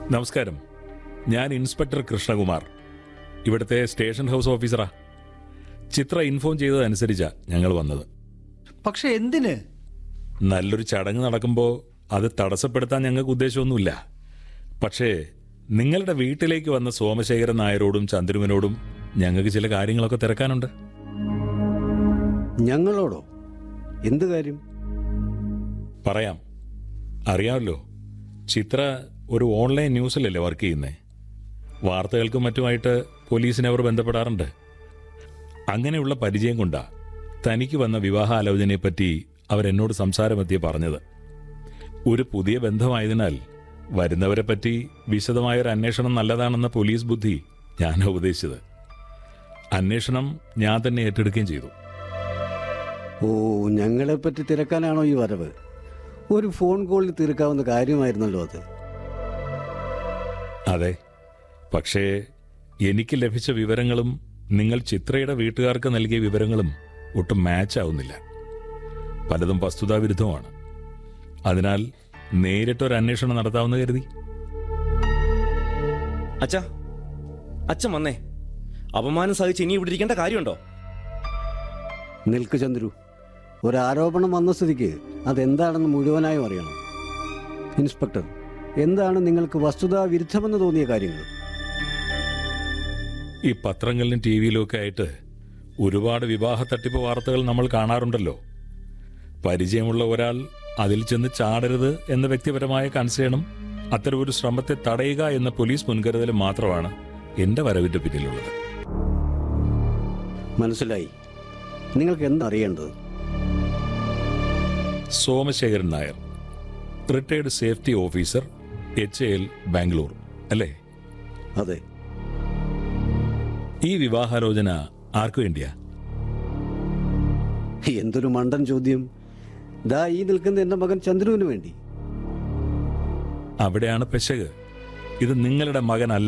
നമസ്കാരം ഞാൻ ഇൻസ്പെക്ടർ കൃഷ്ണകുമാർ ഇവിടുത്തെ സ്റ്റേഷൻ ഹൗസ് ഓഫീസറാ ചിത്ര ഇൻഫോം ചെയ്തതനുസരിച്ചാ ഞങ്ങൾ വന്നത് പക്ഷെ എന്തിന് നല്ലൊരു ചടങ്ങ് നടക്കുമ്പോൾ അത് തടസ്സപ്പെടുത്താൻ ഞങ്ങൾക്ക് ഉദ്ദേശമൊന്നുമില്ല പക്ഷേ നിങ്ങളുടെ വീട്ടിലേക്ക് വന്ന സോമശേഖരൻ നായരോടും ചന്ദ്രുവിനോടും ഞങ്ങൾക്ക് ചില കാര്യങ്ങളൊക്കെ തിരക്കാനുണ്ട് ഞങ്ങളോടോ എന്ത് കാര്യം പറയാം അറിയാമല്ലോ ചിത്ര ഒരു ഓൺലൈൻ ന്യൂസിലല്ലേ വർക്ക് ചെയ്യുന്നേ വാർത്തകൾക്കും മറ്റുമായിട്ട് പോലീസിനെ അവർ ബന്ധപ്പെടാറുണ്ട് അങ്ങനെയുള്ള പരിചയം കൊണ്ടാ തനിക്ക് വന്ന വിവാഹാലോചനയെപ്പറ്റി അവരെന്നോട് സംസാരമെത്തിയ പറഞ്ഞത് ഒരു പുതിയ ബന്ധമായതിനാൽ വരുന്നവരെ പറ്റി വിശദമായൊരു അന്വേഷണം നല്ലതാണെന്ന പോലീസ് ബുദ്ധി ഞാൻ ഉപദേശിച്ചത് അന്വേഷണം ഞാൻ തന്നെ ഏറ്റെടുക്കുകയും ചെയ്തു ഓ ഞങ്ങളെപ്പറ്റി തിരക്കാനാണോ ഈ വരവ് ഒരു ഫോൺ കോളിൽ തീർക്കാവുന്ന കാര്യമായിരുന്നല്ലോ അത് അതെ പക്ഷേ എനിക്ക് ലഭിച്ച വിവരങ്ങളും നിങ്ങൾ ചിത്രയുടെ വീട്ടുകാർക്ക് നൽകിയ വിവരങ്ങളും ഒട്ടും മാച്ച് ആവുന്നില്ല പലതും വസ്തുതാവിരുദ്ധമാണ് അതിനാൽ നേരിട്ടൊരു അന്വേഷണം നടത്താമെന്ന് കരുതി അച്ഛാ അച്ഛൻ വന്നേ അപമാനം സഹിച്ച് ഇനി ഇവിടെ ഇരിക്കേണ്ട കാര്യമുണ്ടോ നിൽക്ക് ചന്ദ്രു ഒരു ആരോപണം വന്ന സ്ഥിതിക്ക് അതെന്താണെന്ന് മുഴുവനായും അറിയണം ഇൻസ്പെക്ടർ എന്താണ് നിങ്ങൾക്ക് വസ്തുതാ വിരുദ്ധമെന്ന് തോന്നിയ കാര്യങ്ങൾ ഈ പത്രങ്ങളിലും ടി വിയിലും ഒക്കെ ആയിട്ട് ഒരുപാട് വിവാഹ തട്ടിപ്പ് വാർത്തകൾ നമ്മൾ കാണാറുണ്ടല്ലോ പരിചയമുള്ള ഒരാൾ അതിൽ ചെന്ന് ചാടരുത് എന്ന വ്യക്തിപരമായ കൺസേണും അത്തരമൊരു ശ്രമത്തെ തടയുക എന്ന പോലീസ് മുൻകരുതലും മാത്രമാണ് എന്റെ വരവിന്റെ പിന്നിലുള്ളത് മനസ്സിലായി നിങ്ങൾക്ക് എന്തറിയേണ്ടത് Somasekharan Nair retired safety officer H L Bangalore അല്ലേ അതെ ഈ വിവാഹാലോചന ആർക്കു വേണ്ടിയാ എന്തൊരു മണ്ടൻ ചോദ്യം ദാ ഈ നിൽക്കുന്ന എൻ്റെ മകൻ ചന്ദ്രുവിന് വേണ്ടി അവിടെയാണ് പെശക് ഇത് നിങ്ങളുടെ മകനല്ല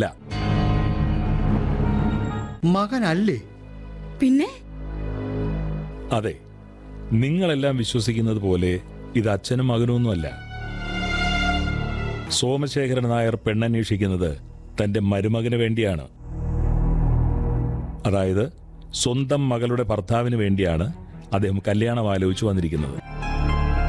മകനല്ലേ പിന്നെ അതെ നിങ്ങളെല്ലാം വിശ്വസിക്കുന്നത് പോലെ ഇത് അച്ഛനും മകനൊന്നുമല്ല സോമശേഖരൻ നായർ പെണ്ണന്വേഷിക്കുന്നത് തന്റെ മരുമകന് വേണ്ടിയാണ് അതായത് സ്വന്തം മകളുടെ ഭർത്താവിന് വേണ്ടിയാണ് അദ്ദേഹം കല്യാണം ആലോചിച്ചു വന്നിരിക്കുന്നത്